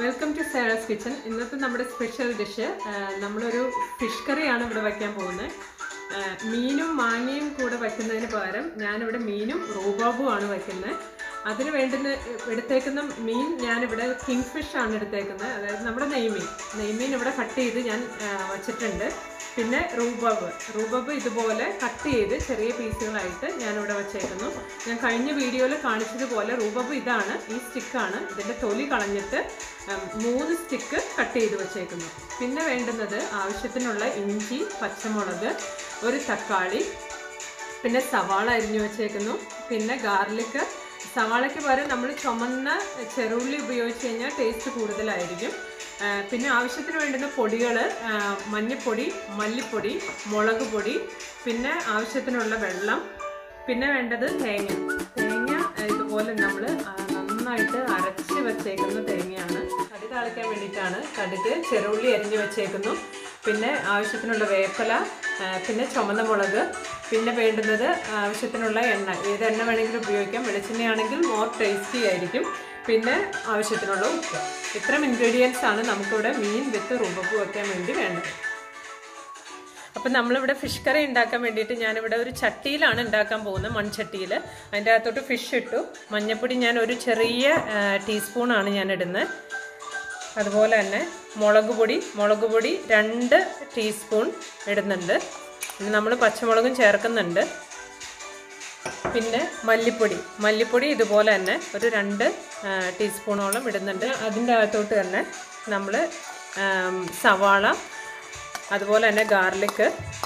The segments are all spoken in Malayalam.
വെൽക്കം ടു സേറാസ് കിച്ചൺ ഇന്നത്തെ നമ്മുടെ സ്പെഷ്യൽ ഡിഷ് നമ്മളൊരു ഫിഷ് കറിയാണ് ഇവിടെ വയ്ക്കാൻ പോകുന്നത് ആ, മീനും മാങ്ങയും കൂടെ വയ്ക്കുന്നതിന് പകരം ഞാനിവിടെ മീനും റൂബാബുമാണ് വയ്ക്കുന്നത് അതിന് വേണ്ടുന്ന എടുത്തേക്കുന്ന മീൻ ഞാനിവിടെ കിങ് ഫിഷ് ആണ് എടുത്തേക്കുന്നത് അതായത് നമ്മുടെ നെയ്മീൻ നെയ്മീൻ ഇവിടെ കട്ട് ചെയ്ത് ഞാൻ ആ, വച്ചിട്ടുണ്ട് പിന്നെ റൂബാബ് റൂബാബ് ഇതുപോലെ കട്ട് ചെയ്ത് ചെറിയ പീസുകളായിട്ട് ഞാനിവിടെ വച്ചേക്കുന്നു ഞാൻ കഴിഞ്ഞ വീഡിയോയിൽ കാണിച്ചതുപോലെ റൂബാബ് ഇതാണ് ഈ സ്റ്റിക്കാണ് ഇതിൻ്റെ തൊലി കളഞ്ഞിട്ട് ഉം, മൂന്ന് സ്റ്റിക്ക് കട്ട് ചെയ്ത് വച്ചേക്കുന്നു പിന്നെ വേണ്ടുന്നത് ആവശ്യത്തിനുള്ള ഇഞ്ചി പച്ചമുളക് ഒരു തക്കാളി പിന്നെ സവാള അരിഞ്ഞു വെച്ചേക്കുന്നു പിന്നെ ഗാർലിക്ക് സവാളയ്ക്ക് പകരം നമ്മൾ ചുമന്ന ചെറുള്ളി ഉപയോഗിച്ച് കഴിഞ്ഞാൽ ടേസ്റ്റ് കൂടുതലായിരിക്കും ആ, പിന്നെ ആവശ്യത്തിന് വേണ്ടുന്ന പൊടികൾ മഞ്ഞൾപ്പൊടി മല്ലിപ്പൊടി മുളക് പൊടി പിന്നെ ആവശ്യത്തിനുള്ള വെള്ളം പിന്നെ വേണ്ടത് തേങ്ങ തേങ്ങ ആ, ഇതുപോലെ നമ്മൾ നന്നായിട്ട് അരച്ച് വെച്ചേക്കുന്ന തേങ്ങയാണ് കടി താളിക്കാൻ വേണ്ടിയിട്ടാണ് കടുക് ചെറുള്ളി അരിഞ്ഞ് വെച്ചേക്കുന്നു പിന്നെ ആവശ്യത്തിനുള്ള വേപ്പല ആ, പിന്നെ ചുമന്ന മുളക് പിന്നെ വേണ്ടുന്നത് ആവശ്യത്തിനുള്ള എണ്ണ ഏത് എണ്ണ വേണമെങ്കിലും ഉപയോഗിക്കാം വെളിച്ചെണ്ണയാണെങ്കിൽ മോർ ടേസ്റ്റി ആയിരിക്കും പിന്നെ ആവശ്യത്തിനുള്ള ഉപ്പ് ഇത്രയും ഇൻഗ്രീഡിയൻസ് ആണ് നമുക്കിവിടെ മീൻ വിത്ത് റുബപ്പ് വയ്ക്കാൻ വേണ്ടി വേണ്ടത് അപ്പം നമ്മളിവിടെ ഫിഷ് കറി ഉണ്ടാക്കാൻ വേണ്ടിയിട്ട് ഞാനിവിടെ ഒരു ചട്ടിയിലാണ് ഉണ്ടാക്കാൻ പോകുന്നത് മൺചട്ടിയിൽ അതിൻ്റെ അകത്തോട്ട് ഫിഷ് ഇട്ടു മഞ്ഞൾപ്പൊടി ഞാൻ ഒരു ചെറിയ ടീസ്പൂണാണ് ഞാൻ ഇടുന്നത് അതുപോലെ തന്നെ മുളക് പൊടി മുളക് പൊടി രണ്ട് ടീസ്പൂൺ ഇടുന്നുണ്ട് പിന്നെ നമ്മൾ പച്ചമുളകും ചേർക്കുന്നുണ്ട് പിന്നെ മല്ലിപ്പൊടി മല്ലിപ്പൊടി ഇതുപോലെ തന്നെ ഒരു രണ്ട് ആ, ടീസ്പൂണോളം ഇടുന്നുണ്ട് അതിൻ്റെ അകത്തോട്ട് തന്നെ നമ്മൾ സവാള അതുപോലെ തന്നെ ഗാർലിക്ക്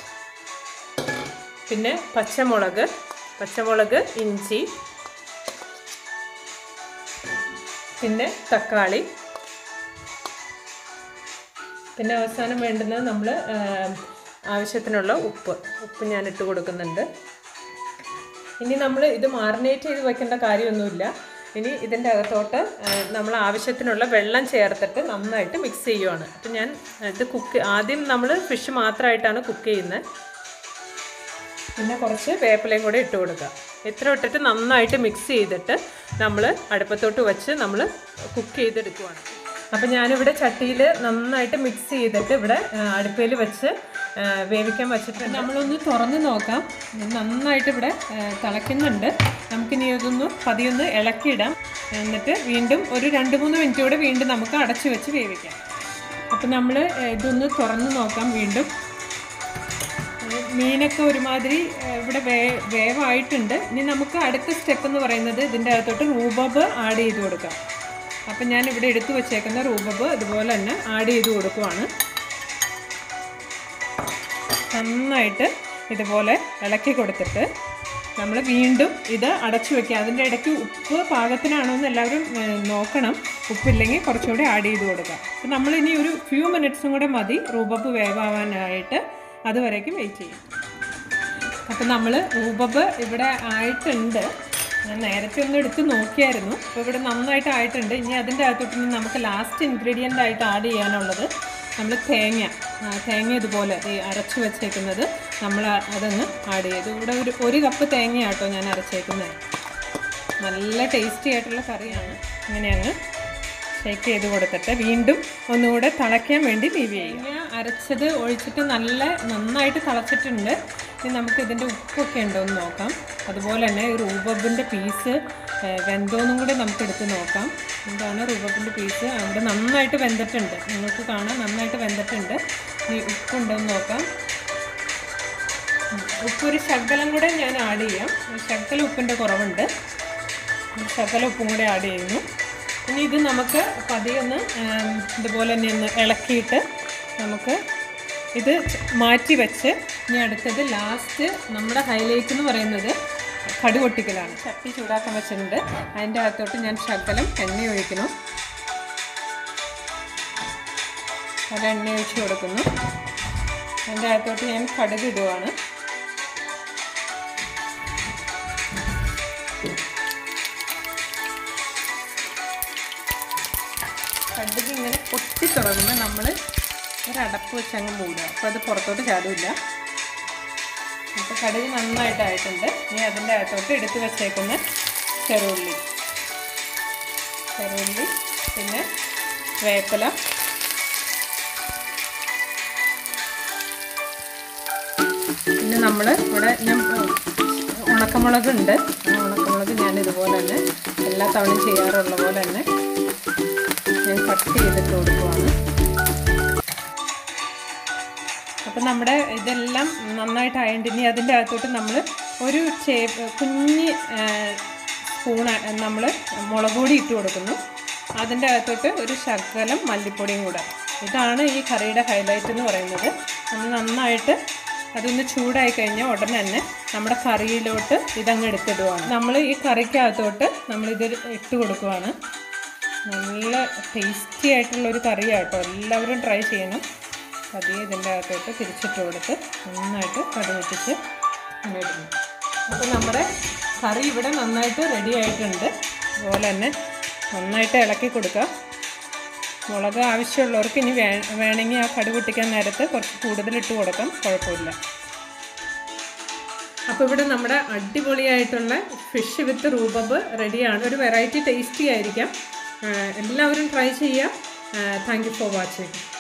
പിന്നെ പച്ചമുളക് പച്ചമുളക് ഇഞ്ചി പിന്നെ തക്കാളി പിന്നെ അവസാനം വേണ്ടുന്നത് നമ്മൾ ആവശ്യത്തിനുള്ള ഉപ്പ് ഉപ്പ് ഞാൻ ഇട്ട് കൊടുക്കുന്നുണ്ട് ഇനി നമ്മൾ ഇത് മാറിനേറ്റ് ചെയ്ത് വെക്കേണ്ട കാര്യമൊന്നുമില്ല ഇനി ഇതിൻ്റെ അകത്തോട്ട് നമ്മൾ ആവശ്യത്തിനുള്ള വെള്ളം ചേർത്തിട്ട് നന്നായിട്ട് മിക്സ് ചെയ്യുവാണ് അപ്പം ഞാൻ ഇത് കുക്ക് ആദ്യം നമ്മൾ ഫിഷ് മാത്രമായിട്ടാണ് കുക്ക് ചെയ്യുന്നത് പിന്നെ കുറച്ച് വേപ്പിലയും കൂടെ ഇട്ട് കൊടുക്കുക ഇത്ര ഇട്ടിട്ട് നന്നായിട്ട് മിക്സ് ചെയ്തിട്ട് നമ്മൾ അടുപ്പത്തോട്ട് വെച്ച് നമ്മൾ കുക്ക് ചെയ്തെടുക്കുവാണ് അപ്പം ഞാനിവിടെ ചട്ടിയിൽ നന്നായിട്ട് മിക്സ് ചെയ്തിട്ട് ഇവിടെ അടുപ്പയിൽ വെച്ച് ആ, വേവിക്കാൻ വെച്ചിട്ട് നമ്മളൊന്ന് തുറന്ന് നോക്കാം ഇത് നന്നായിട്ട് ഇവിടെ ആ, തിളയ്ക്കുന്നുണ്ട് നമുക്കിനി ഇതൊന്ന് പതിയൊന്ന് ഇളക്കിയിടാം എന്നിട്ട് വീണ്ടും ഒരു രണ്ട് മൂന്ന് മിനിറ്റ് കൂടെ വീണ്ടും നമുക്ക് അടച്ചു വെച്ച് വേവിക്കാം അപ്പം നമ്മൾ ഇതൊന്ന് തുറന്ന് നോക്കാം വീണ്ടും മീനൊക്കെ ഒരുമാതിരി ഏഹ്, ഇവിടെ വേ വേവായിട്ടുണ്ട് ഇനി നമുക്ക് അടുത്ത സ്റ്റെപ്പ് എന്ന് പറയുന്നത് ഇതിൻ്റെ അകത്തോട്ട് റൂബബ് ആഡ് ചെയ്ത് കൊടുക്കാം അപ്പം ഞാൻ ഇവിടെ എടുത്തു വച്ചേക്കുന്ന റൂബബ് അതുപോലെ തന്നെ ആഡ് ചെയ്ത് കൊടുക്കുവാണ് നന്നായിട്ട് ഇതുപോലെ ഇളക്കി കൊടുത്തിട്ട് നമ്മൾ വീണ്ടും ഇത് അടച്ചു വെക്കുക അതിൻ്റെ ഇടയ്ക്ക് ഉപ്പ് പാകത്തിനാണോ എന്ന് എല്ലാവരും ഏഹ്, നോക്കണം ഉപ്പില്ലെങ്കിൽ കുറച്ചുകൂടി ആഡ് ചെയ്ത് കൊടുക്കാം അപ്പം നമ്മളിനി ഒരു ഫ്യൂ മിനിറ്റ്സും കൂടെ മതി റൂബബ് വേവാവാനായിട്ട് അതുവരേക്കും വെയിറ്റ് ചെയ്യും അപ്പം നമ്മൾ റൂബബ് ഇവിടെ ആയിട്ടുണ്ട് ഞാൻ നേരത്തെ ഒന്ന് എടുത്ത് നോക്കിയായിരുന്നു അപ്പോൾ ഇവിടെ നന്നായിട്ട് ആയിട്ടുണ്ട് ഇനി അതിൻ്റെ അകത്തോട്ട് ഇനി നമുക്ക് ലാസ്റ്റ് ഇൻഗ്രീഡിയൻ്റ് ആയിട്ട് ആഡ് ചെയ്യാനുള്ളത് നമ്മൾ തേങ്ങ ആ, തേങ്ങ ഇതുപോലെ ഈ അരച്ച് വെച്ചേക്കുന്നത് നമ്മൾ അതങ്ങ് ആഡ് ചെയ്തു ഇവിടെ ഒരു ഒരു കപ്പ് തേങ്ങയാട്ടോ ഞാൻ അരച്ചേക്കുന്നത് നല്ല ടേസ്റ്റി ആയിട്ടുള്ള കറിയാണ് ഇങ്ങനെ അങ്ങ് ഷേക്ക് ചെയ്ത് കൊടുത്തിട്ട് വീണ്ടും ഒന്നുകൂടെ തിളയ്ക്കാൻ വേണ്ടി ലീവ് ചെയ്യുക തേങ്ങ അരച്ചത് ഒഴിച്ചിട്ട് നല്ല നന്നായിട്ട് തിളച്ചിട്ടുണ്ട് ഇനി നമുക്ക് ഇതിൻ്റെ ഉപ്പൊക്കെ ഉണ്ടോ എന്ന് നോക്കാം അതുപോലെ തന്നെ ഈ റൂബബിൻ്റെ പീസ് വെന്തോന്നും കൂടെ നമുക്ക് എടുത്ത് നോക്കാം എന്താണ് റൂബബിൻ്റെ പീസ് അവിടെ നന്നായിട്ട് വെന്തിട്ടുണ്ട് നിങ്ങൾക്ക് കാണാം നന്നായിട്ട് വെന്തിട്ടുണ്ട് ഇനി ഉപ്പുണ്ടോയെന്ന് നോക്കാം ഉം, ഉപ്പൊരു ശകലം കൂടെ ഞാൻ ആഡ് ചെയ്യാം ശകല ഉപ്പിൻ്റെ കുറവുണ്ട് ശകല ഉപ്പും കൂടെ ആഡ് ചെയ്യുന്നു ഇനി ഇത് നമുക്ക് പതിയെ ഒന്ന് ആം, ഇതുപോലെ തന്നെ ഒന്ന് ഇളക്കിയിട്ട് നമുക്ക് ഇത് ച- മാറ്റി വെച്ച് ഇനി അടുത്തത് ലാസ്റ്റ് നമ്മുടെ ഹൈലൈറ്റ് എന്ന് പറയുന്നത് കടു പൊട്ടിക്കലാണ് ചട്ടി ചൂടാക്കാൻ വെച്ചിട്ടുണ്ട് അതിൻ്റെ അകത്തോട്ട് ഞാൻ ശകലം എണ്ണ ഒഴിക്കണം അത് എണ്ണ ഒഴിച്ച് കൊടുക്കുന്നു അതിൻ്റെ അകത്തോട്ട് ഞാൻ കടുക് ഇടുവാണ് കടുക് ഇങ്ങനെ പൊട്ടി തുടങ്ങുമ്പോൾ നമ്മൾ ഒരു അടപ്പ് വെച്ച് അങ്ങ് മൂടുക അപ്പോൾ അത് പുറത്തോട്ട് ചാടില്ല അപ്പോൾ കടുക് നന്നായിട്ടായിട്ടുണ്ട് ഇനി അതിൻ്റെ അകത്തോട്ട് എടുത്ത് വെച്ചേക്കുന്ന ചെറുള്ളി ചെറുള്ളി പിന്നെ വേപ്പില പിന്നെ നമ്മൾ ഇവിടെ ഞാൻ ഉണക്കമുളക് ഉണ്ട് ആ ഉണക്കമുളക് ഞാൻ ഇതുപോലെ തന്നെ എല്ലാ തവണയും ചെയ്യാറുള്ള പോലെ തന്നെ ഞാൻ കട്ട് ചെയ്തിട്ട് കൊടുക്കുവാണ് അപ്പം നമ്മുടെ ഇതെല്ലാം നന്നായിട്ട് ആയതുകൊണ്ട് ഇനി അതിൻ്റെ അകത്തോട്ട് നമ്മൾ ഒരു ചേ കുഞ്ഞ് സ്പൂൺ നമ്മൾ മുളക് പൊടി ഇട്ട് കൊടുക്കുന്നു അതിൻ്റെ അകത്തോട്ട് ഒരു ശകലം മല്ലിപ്പൊടിയും കൂടെ ഇതാണ് ഈ കറിയുടെ ഹൈലൈറ്റ് എന്ന് പറയുന്നത് നമ്മൾ നന്നായിട്ട് അതൊന്ന് ചൂടായി കഴിഞ്ഞാൽ ഉടനെ തന്നെ നമ്മുടെ കറിയിലോട്ട് ഇതങ്ങ് എടുത്തിടുവാണ് നമ്മൾ ഈ കറിക്കകത്തോട്ട് നമ്മളിത് ഇട്ട് കൊടുക്കുവാണ് നല്ല ടേസ്റ്റി ആയിട്ടുള്ള ഒരു കറിയാട്ടോ എല്ലാവരും ട്രൈ ചെയ്യണം പതിയെ ഇതിൻ്റെ അകത്തോട്ട് തിരിച്ചിട്ട് കൊടുത്ത് നന്നായിട്ട് കടുവെട്ടിച്ച് അങ്ങനെ ഇടുന്നു അപ്പോൾ നമ്മുടെ കറി ഇവിടെ നന്നായിട്ട് റെഡി ആയിട്ടുണ്ട് അതുപോലെ തന്നെ നന്നായിട്ട് ഇളക്കി കൊടുക്കുക മുളക് ആവശ്യമുള്ളവർക്ക് ഇനി വേ വേണമെങ്കിൽ ആ കടുക് പൊട്ടിക്കാൻ നേരത്ത് കുറച്ച് കൂടുതൽ ഇട്ട് കൊടുക്കാം കുഴപ്പമില്ല അപ്പോൾ ഇവിടെ നമ്മുടെ അടിപൊളിയായിട്ടുള്ള ഫിഷ് വിത്ത് റൂബബ് റെഡിയാണ് ഒരു വെറൈറ്റി ടേസ്റ്റി ആയിരിക്കാം ആ, എല്ലാവരും ട്രൈ ചെയ്യുക താങ്ക് യു ഫോർ വാച്ചിങ്